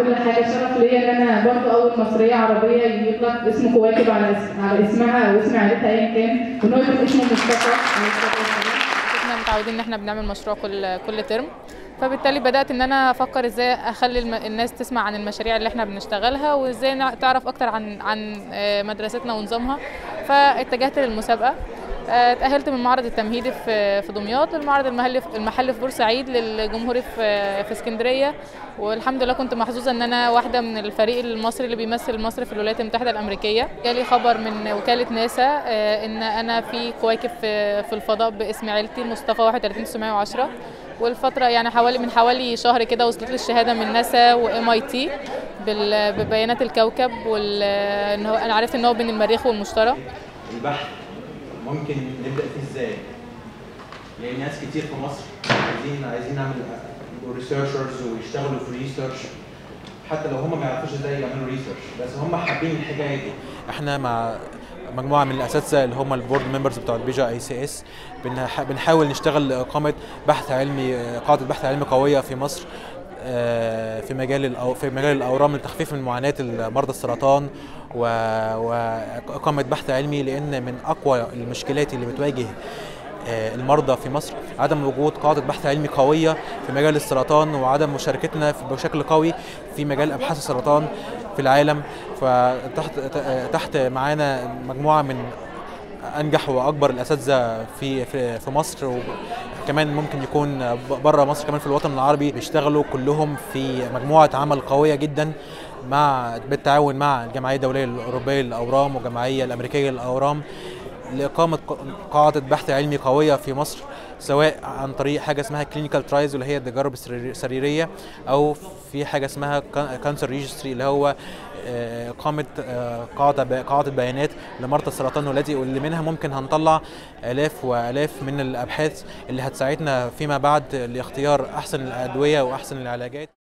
كل حاجه شرف ليا ان انا برضه اول مصريه عربيه يطلق اسم كواكب على اسم على اسمها او اسم عيلتها ايا كان وان هو يكون اسمه مصطفى عليه الصلاه والسلام احنا متعودين ان احنا بنعمل مشروع كل كل ترم فبالتالي بدات ان انا افكر ازاي اخلي الم- الناس تسمع عن المشاريع اللي احنا بنشتغلها وازاي نع- تعرف اكتر عن عن آه، مدرستنا ونظامها فاتجهت للمسابقه آه، اتأهلت من المعرض التمهيدي في في دمياط للمعرض المحلي في المحلي في بورسعيد للجمهوري في في اسكندريه والحمد لله كنت محظوظه ان انا واحده من الفريق المصري اللي بيمثل مصر في الولايات المتحده الامريكيه جالي خبر من وكاله ناسا آه، ان انا في كواكب في في الفضاء باسم عيلتي مصطفى 31910 والفتره يعني حوالي من حوالي شهر كده وصلت لي الشهاده من ناسا وام اي تي ببيانات الكوكب وال ان هو انا عرفت ان هو بين المريخ والمشتري البحث ممكن نبدا فيه ازاي؟ يعني ناس كتير في مصر عايزين عايزين نعمل يبقوا ريسيرشرز ويشتغلوا في ريسيرش حتى لو هم ما يعرفوش ازاي يعملوا ريسيرش بس هم حابين الحكايه دي احنا مع مجموعه من الاساتذه اللي هم البورد ممبرز بتوع البيجا اي سي اس بنحاول نشتغل لاقامه بحث علمي قاعده بحث علمي قويه في مصر آه، في مجال الأو- في مجال الاورام لتخفيف من معاناه مرضى السرطان و- واقامه بحث علمي لان من اقوى المشكلات اللي بتواجه آه، المرضى في مصر عدم وجود قاعده بحث علمي قويه في مجال السرطان وعدم مشاركتنا في- بشكل قوي في مجال ابحاث السرطان في العالم فتحت تحت معانا مجموعه من انجح واكبر الاساتذه في في في مصر وكمان ممكن يكون بره مصر كمان في الوطن العربي بيشتغلوا كلهم في مجموعه عمل قويه جدا مع بالتعاون مع الجمعيه الدوليه الاوروبيه للاورام والجمعيه الامريكيه للاورام لاقامه قاعده بحث علمي قويه في مصر سواء عن طريق حاجه اسمها كلينيكال ترايز اللي هي التجارب السريريه او في حاجه اسمها كانسر ريجستري اللي هو آه، اقامه آه، قاعده قاعده بيانات لمرضى السرطان والذي واللي منها ممكن هنطلع الاف والاف من الابحاث اللي هتساعدنا فيما بعد لاختيار احسن الادويه واحسن العلاجات